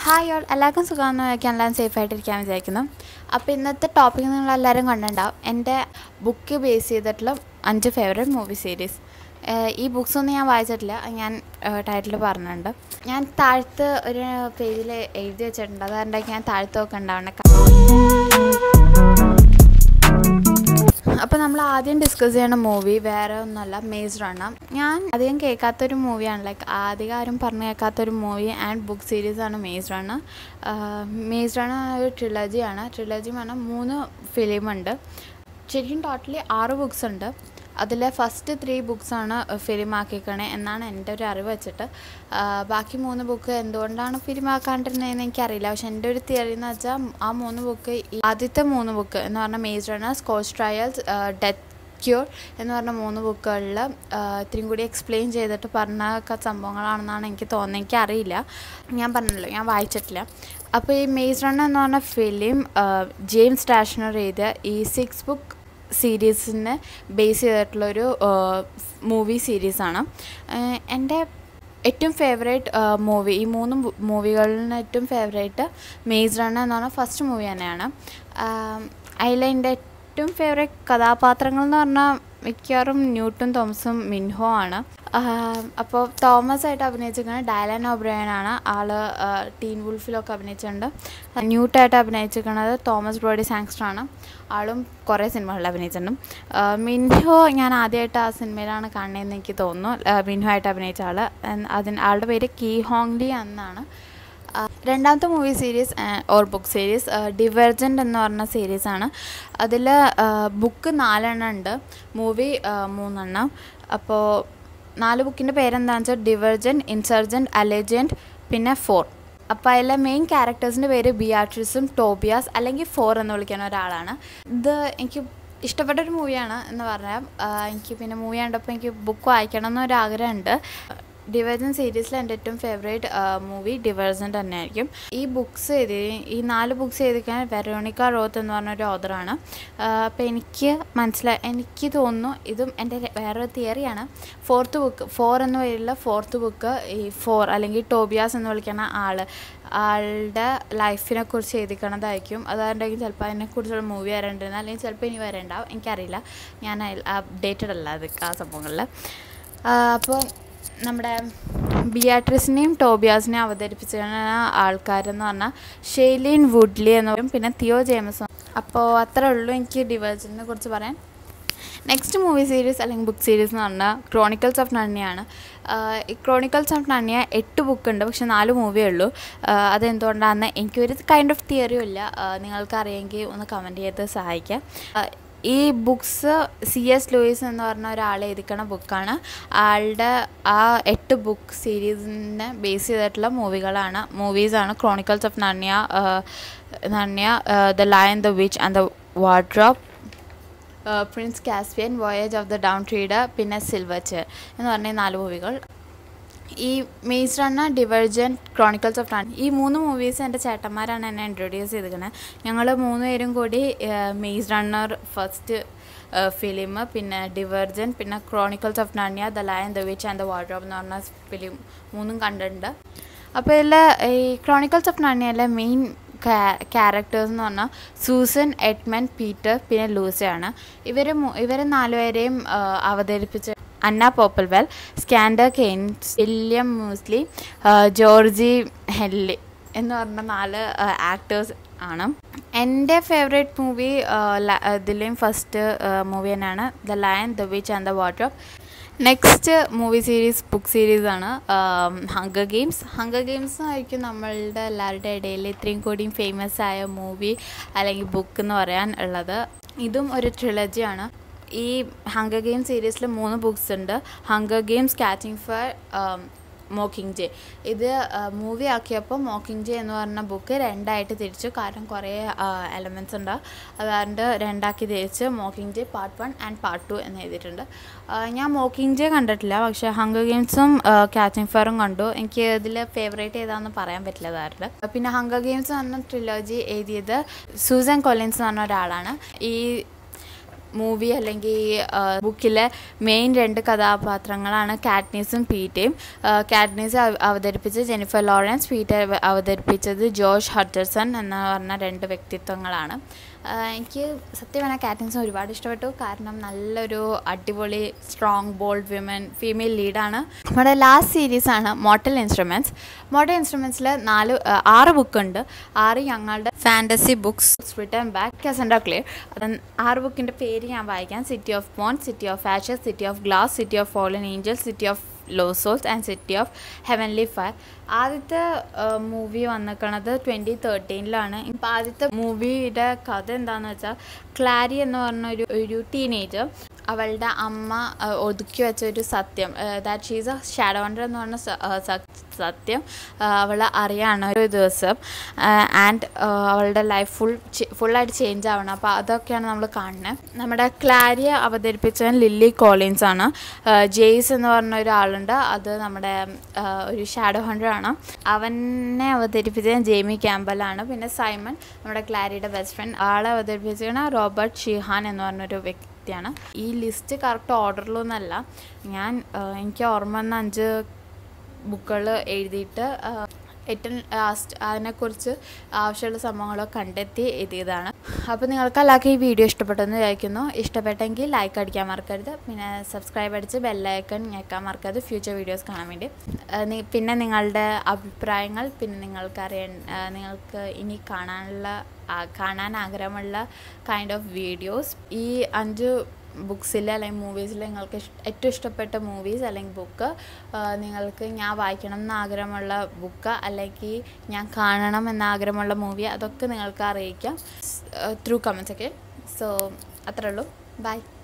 hi all എല്ലാവർക്കും സുഖമാണെന്ന് വയ്ക്കാൻ എല്ലാവരും സേഫായിട്ടിരിക്കാൻ വിചാരിക്കുന്നു അപ്പോൾ ഇന്നത്തെ ടോപ്പിക് നിങ്ങൾ എല്ലാവരും കണ്ടിട്ടുണ്ടാവും എൻ്റെ ബുക്ക് ബേസ് ചെയ്തിട്ടുള്ള അഞ്ച് ഫേവറേറ്റ് മൂവി സീരീസ് ഈ ബുക്സ് ഒന്നും ഞാൻ വായിച്ചിട്ടില്ല അത് ഞാൻ ടൈറ്റിൽ പറഞ്ഞിട്ടുണ്ട് ഞാൻ താഴത്ത് ഒരു പേജിൽ എഴുതി വെച്ചിട്ടുണ്ട് അതുകൊണ്ടാണ് ഞാൻ താഴത്ത് ഒക്കെ ഉണ്ടാവണ അപ്പോൾ നമ്മൾ ആദ്യം ഡിസ്കസ് ചെയ്യണ മൂവി വേറെ ഒന്നുമല്ല മേസ് റണ്ണ ഞാൻ അധികം കേൾക്കാത്തൊരു മൂവിയാണ് ലൈക്ക് അധികം ആരും പറഞ്ഞു കേൾക്കാത്തൊരു മൂവി ആൻഡ് ബുക്ക് സീരീസാണ് മേസ് റണ്ണ മേസ് റണ്ണ ഒരു ട്രിലജിയാണ് ട്രിലജി പറഞ്ഞാൽ മൂന്ന് ഫിലിമുണ്ട് ശരിക്കും ടോട്ടലി ആറ് ബുക്സ് ഉണ്ട് അതിലെ ഫസ്റ്റ് ത്രീ ബുക്സാണ് ഫിലിം ആക്കിക്കണേ എന്നാണ് എൻ്റെ ഒരു അറിവ് വെച്ചിട്ട് ബാക്കി മൂന്ന് ബുക്ക് എന്തുകൊണ്ടാണ് ഫിലിം ആക്കാണ്ടിരുന്നതെന്ന് എനിക്കറിയില്ല പക്ഷെ എൻ്റെ ഒരു തിയറി എന്ന് വെച്ചാൽ ആ മൂന്ന് ബുക്ക് ആദ്യത്തെ മൂന്ന് ബുക്ക് എന്ന് പറഞ്ഞാൽ maze runner scorch trials death cure എന്ന് പറഞ്ഞ മൂന്ന് ബുക്കുകളിൽ ഇത്രയും കൂടി എക്സ്പ്ലെയിൻ ചെയ്തിട്ട് പറഞ്ഞ സംഭവങ്ങളാണെന്നാണ് എനിക്ക് തോന്നുന്നത് എനിക്കറിയില്ല ഞാൻ പറഞ്ഞല്ലോ ഞാൻ വായിച്ചിട്ടില്ല അപ്പോൾ ഈ മേസ് റണ്ണർ എന്ന് പറഞ്ഞ ഫിലിം ജെയിംസ് ടാഷനർ എഴുതിയ ഈ സിക്സ് ബുക്ക് സീരീസിനെ ബേസ് ചെയ്തിട്ടുള്ളൊരു മൂവി സീരീസാണ് എൻ്റെ ഏറ്റവും ഫേവറേറ്റ് മൂവി ഈ മൂന്ന് മൂവികളിൽ നിന്ന് ഏറ്റവും ഫേവറേറ്റ് മേസ് റണ്ണ എന്ന് പറഞ്ഞാൽ ഫസ്റ്റ് മൂവി തന്നെയാണ് അതിൽ എൻ്റെ ഏറ്റവും ഫേവറേറ്റ് കഥാപാത്രങ്ങൾ എന്ന് പറഞ്ഞാൽ മിക്കവാറും ന്യൂട്ടൺ തോമസും മിൻഹോ ആണ് അപ്പോൾ തോമസ് ആയിട്ട് അഭിനയിച്ചിരിക്കുന്നത് ഡയലൻ ഒബ്രയനാണ് ആള് ടീൻ വുൾഫിലൊക്കെ അഭിനയിച്ചിട്ടുണ്ട് ന്യൂട്ടായിട്ട് അഭിനയിച്ചിരിക്കുന്നത് തോമസ് ബ്രോഡി സാങ്സ്റ്ററാണ് ആളും കുറേ സിനിമകളിൽ അഭിനയിച്ചിട്ടുണ്ട് മിൻഹോ ഞാൻ ആദ്യമായിട്ട് ആ സിനിമയിലാണ് കാണുന്നതെന്ന് എനിക്ക് തോന്നുന്നു മിൻഹോ ആയിട്ട് അഭിനയിച്ച ആൾ അതിന് ആളുടെ പേര് കീ ഹോങ്ലി എന്നാണ് രണ്ടാമത്തെ movie series or book series divergent എന്ന് പറഞ്ഞ സീരീസാണ് അതിൽ ബുക്ക് നാലെണ്ണം ഉണ്ട് മൂവി മൂന്നെണ്ണം അപ്പോൾ നാല് ബുക്കിൻ്റെ പേരെന്താണെന്ന് വെച്ചാൽ ഡിവേർജൻറ്റ് ഇൻസർജൻറ്റ് അലേജൻറ്റ് പിന്നെ ഫോർ അപ്പോൾ അതിലെ മെയിൻ ക്യാരക്ടേഴ്സിൻ്റെ പേര് ബിയാട്രിസും ടോബിയാസ് അല്ലെങ്കിൽ ഫോർ എന്ന് വിളിക്കുന്ന ഒരാളാണ് ഇത് എനിക്ക് ഇഷ്ടപ്പെട്ട ഒരു മൂവിയാണ് എന്ന് പറഞ്ഞാൽ എനിക്ക് പിന്നെ മൂവി കണ്ടപ്പോൾ എനിക്ക് ബുക്ക് വായിക്കണം എന്നൊരാഗ്രഹമുണ്ട് ഡിവേർജൻ സീരീസിൽ എൻ്റെ ഏറ്റവും ഫേവറേറ്റ് മൂവി ഡിവേർജൻ തന്നെയായിരിക്കും ഈ ബുക്സ് എഴുതി ഈ നാല് ബുക്സ് എഴുതിക്കാൻ വെറോണിക്ക റോത്ത് എന്ന് പറഞ്ഞൊരു ഓതറാണ് അപ്പോൾ എനിക്ക് മനസ്സിലായി എനിക്ക് തോന്നുന്നു ഇതും എൻ്റെ വേറൊരു തിയറിയാണ് ഫോർത്ത് ബുക്ക് ഫോർ എന്ന പേരിലുള്ള ഫോർത്ത് ബുക്ക് ഈ ഫോർ അല്ലെങ്കിൽ ടോബിയാസ് എന്ന് വിളിക്കുന്ന ആൾ ആളുടെ ലൈഫിനെ കുറിച്ച് എഴുതിക്കണതായിരിക്കും അതുകൊണ്ടെങ്കിൽ ചിലപ്പോൾ അതിനെക്കുറിച്ചുള്ള മൂവി വരേണ്ടിരുന്ന അല്ലെങ്കിൽ ചിലപ്പോൾ ഇനി വരേണ്ടാവും എനിക്കറിയില്ല ഞാൻ അപ്ഡേറ്റഡ് അല്ല അത് ആ സംഭവങ്ങളിൽ അപ്പോൾ നമ്മുടെ ബിയാട്രിസിനെയും ടോബിയാസിനെയും അവതരിപ്പിച്ചിരുന്ന ആൾക്കാരെന്ന് പറഞ്ഞാൽ ഷെയ്ലിൻ വുഡ്ലി എന്ന് പറയും പിന്നെ തിയോ ജെയിംസൺ അപ്പോൾ അത്രേ ഉള്ളൂ എനിക്ക് ഡിവേർജനെ കുറിച്ച് പറയാൻ നെക്സ്റ്റ് മൂവി സീരീസ് അല്ലെങ്കിൽ ബുക്ക് സീരീസ് എന്ന് പറഞ്ഞാൽ ക്രോണിക്കൽസ് ഓഫ് നണ്ണിയാണ് ഈ ക്രോണിക്കൽസ് ഓഫ് നണ്ണിയ എട്ട് ബുക്ക് ഉണ്ട് പക്ഷെ നാല് മൂവിയേ ഉള്ളൂ അതെന്തുകൊണ്ടാണെന്ന് എനിക്കൊരു കൈൻഡ് ഓഫ് തിയറിയും ഇല്ല നിങ്ങൾക്ക് അറിയെങ്കിൽ ഒന്ന് കമൻറ്റ് ചെയ്ത് സഹായിക്കാം ഈ ബുക്സ് സി എസ് ലൂയിസ് എന്ന് പറഞ്ഞ ഒരാൾ എഴുതിക്കണ ബുക്കാണ് ആളുടെ ആ എട്ട് ബുക്ക് സീരീസിനെ ബേസ് ചെയ്തിട്ടുള്ള മൂവികളാണ് മൂവീസാണ് Chronicles of നണ്യ നണ്യ the lion the witch and the wardrobe Prince Caspian voyage of the Dawn ട്രീഡർ പിന്നെ സിൽവർ ചെയർ എന്ന് പറഞ്ഞ നാല് മൂവികൾ ഈ മെയ്സ് റണ്ണ ഡിവർജൻ ക്രോണിക്കൽസ് ഓഫ് റൺ ഈ മൂന്ന് മൂവീസ് എൻ്റെ ചേട്ടന്മാരാണ് എന്നെ ഇൻട്രൊഡ്യൂസ് ചെയ്തിരിക്കുന്നത് ഞങ്ങൾ മൂന്ന് പേരും കൂടി മെയ്സ് റണ്ണർ ഫസ്റ്റ് ഫിലിം പിന്നെ ഡിവർജൻ പിന്നെ ക്രോണിക്കൽസ് ഓഫ് നണ്യ the lion the witch and the wardrobe എന്ന് പറഞ്ഞ ഫിലിം മൂന്നും കണ്ടിട്ടുണ്ട് അപ്പോൾ ഇതിൽ ഈ ക്രോണിക്കൽസ് ഓഫ് നണ്യയിലെ മെയിൻ ക്യാരക്ടേഴ്സ് എന്ന് പറഞ്ഞാൽ സൂസൻ എഡ്മൻ പീറ്റർ പിന്നെ ലൂസയാണ് ഇവർ ഇവർ നാലുപേരെയും അവതരിപ്പിച്ച Anna Popplewell Skandar Keynes William Moseley Georgie Henley എന്ന് പറഞ്ഞ നാല് ആക്ടേഴ്സ് ആണ് എൻ്റെ ഫേവറേറ്റ് മൂവി ഇതിലെയും ഫസ്റ്റ് മൂവി തന്നെയാണ് the lion the witch and the water next movie series book സീരീസാണ് ഹങ്കർ ഗെയിംസ് ഹങ്കർ ഗെയിംസ് ആയിരിക്കും നമ്മളുടെ എല്ലാവരുടെ ഇടയിൽ ഇത്രയും കൂടിയും ഫേമസ് ആയ മൂവി അല്ലെങ്കിൽ ബുക്ക് എന്ന് പറയാൻ ഉള്ളത് ഇതും ഒരു ട്രിലജിയാണ് ഈ ഹങ്കർ ഗെയിം സീരീസിൽ മൂന്ന് ബുക്സ് ഉണ്ട് hunger games catching fire mockingjay ഇത് മൂവി ആക്കിയപ്പോൾ മോക്കിംഗ് ജെ എന്ന് പറഞ്ഞ ബുക്ക് രണ്ടായിട്ട് തിരിച്ചു കാരണം കുറേ എലമെൻറ്റ്സ് ഉണ്ട് അതുകൊണ്ട് രണ്ടാക്കി തിരിച്ച് mockingjay part one and part two എന്ന് എഴുതിയിട്ടുണ്ട് ഞാൻ മോക്കിംഗ് ജെ കണ്ടിട്ടില്ല പക്ഷേ ഹങ്കർ ഗെയിംസും കാച്ചിങ് ഫയറും കണ്ടു എനിക്ക് ഇതിൽ ഫേവറേറ്റ് ഏതാണെന്ന് പറയാൻ പറ്റില്ല അതാരുടെ പിന്നെ ഹങ്കർ ഗെയിംസ് പറഞ്ഞ ട്രിലോജി എഴുതിയത് സൂസൻ കൊലിൻസ് എന്ന് പറഞ്ഞ ഒരാളാണ് ഈ മൂവി അല്ലെങ്കിൽ ബുക്കിലെ മെയിൻ രണ്ട് കഥാപാത്രങ്ങളാണ് കാറ്റ്നീസും പീറ്റയും കാറ്റ്നീസ് അവതരിപ്പിച്ചത് ജെനിഫർ ലോറൻസ് പീറ്റർ അവതരിപ്പിച്ചത് ജോർജ് ഹട്ടർസൺ എന്ന് പറഞ്ഞ രണ്ട് വ്യക്തിത്വങ്ങളാണ് എനിക്ക് സത്യം പറഞ്ഞാൽ കാറ്റിങ്സ് ഒരുപാട് ഇഷ്ടപ്പെട്ടു കാരണം നല്ലൊരു അടിപൊളി സ്ട്രോങ് ബോൾഡ് വിമൻ ഫീമെയിൽ ലീഡാണ് നമ്മുടെ ലാസ്റ്റ് സീരീസാണ് മോട്ടൽ ഇൻസ്ട്രുമെൻറ്റ്സ് മോട്ടൽ ഇൻസ്ട്രുമെൻറ്റ്സിൽ നാല് ആറ് ബുക്കുണ്ട് ആറ് ഞങ്ങളുടെ fantasy books written by Cassandra Clare അത് ആറ് ബുക്കിൻ്റെ പേര് ഞാൻ വായിക്കാം സിറ്റി ഓഫ് മോൺ city of ashes city of glass city of fallen angel city of lost souls and city of heavenly fire ആദ്യത്തെ മൂവി വന്നിക്കണത് ട്വൻറ്റി തേർട്ടീനിലാണ് ഇപ്പം ആദ്യത്തെ മൂവിയുടെ കഥ എന്താണെന്ന് വെച്ചാൽ ക്ലാരി എന്ന് പറഞ്ഞ ഒരു ഒരു ടീനേജർ അവളുടെ അമ്മ ഒതുക്കി വെച്ച ഒരു സത്യം that she's a shadow wonder എന്ന് പറഞ്ഞ സത്യം അവൾ അറിയാണ് ഒരു ദിവസം ആൻഡ് അവളുടെ ലൈഫ് ഫുൾ ഫുള്ളായിട്ട് ചേഞ്ച് ആവണം അപ്പോൾ അതൊക്കെയാണ് നമ്മൾ കാണുന്നത് നമ്മുടെ ക്ലാരിയെ അവതരിപ്പിച്ചത് ലില്ലി കോളിൻസ് ആണ് ജെയ്സ് എന്ന് പറഞ്ഞ ഒരാളുണ്ട് അത് നമ്മുടെ ഒരു ഷാഡോ ഹണ്ടർ ആണ് അവനെ അവതരിപ്പിച്ചത് ജെയ്മി ക്യാമ്പലാണ് പിന്നെ സൈമൺ നമ്മുടെ ക്ലാരിയുടെ ബെസ്റ്റ് ഫ്രണ്ട് ആളെ അവതരിപ്പിച്ചത് റോബർട്ട് ഷിഹാൻ എന്ന് പറഞ്ഞൊരു വ്യക്തി വ്യക്തിയാണ് ഈ ലിസ്റ്റ് കറക്റ്റ് ഓർഡറിലൊന്നല്ല ഞാൻ എനിക്ക് ഓർമ്മ വന്ന അഞ്ച് ബുക്കുകൾ എഴുതിയിട്ട് ഏറ്റവും ലാസ്റ്റ് അതിനെക്കുറിച്ച് ആവശ്യമുള്ള സംഭവങ്ങളൊക്കെ കണ്ടെത്തി എഴുതിയതാണ് അപ്പോൾ നിങ്ങൾക്ക് എല്ലാവർക്കും ഈ വീഡിയോ ഇഷ്ടപ്പെട്ടെന്ന് വിചാരിക്കുന്നു ഇഷ്ടപ്പെട്ടെങ്കിൽ ലൈക്ക് അടിക്കാൻ മറക്കരുത് പിന്നെ സബ്സ്ക്രൈബ് അടിച്ച് ബെല്ലൈക്കൺ ഞെക്കാൻ മറക്കരുത് ഫ്യൂച്ചർ വീഡിയോസ് കാണാൻ വേണ്ടി പിന്നെ നിങ്ങളുടെ അഭിപ്രായങ്ങൾ പിന്നെ നിങ്ങൾക്ക് അറിയാൻ നിങ്ങൾക്ക് ഇനി കാണാനുള്ള കാണാൻ ആഗ്രഹമുള്ള കൈൻഡ് ഓഫ് വീഡിയോസ് ഈ അഞ്ച് ബുക്സിൽ അല്ലെങ്കിൽ മൂവീസിൽ നിങ്ങൾക്ക് ഏറ്റവും ഇഷ്ടപ്പെട്ട മൂവീസ് അല്ലെങ്കിൽ ബുക്ക് നിങ്ങൾക്ക് ഞാൻ വായിക്കണം എന്ന് ആഗ്രഹമുള്ള ബുക്ക് അല്ലെങ്കിൽ ഞാൻ കാണണം എന്ന ആഗ്രഹമുള്ള മൂവി അതൊക്കെ നിങ്ങൾക്ക് അറിയിക്കാം ത്രൂ കമൻസ് ഒക്കെ സോ അത്രേ ഉള്ളൂ ബൈ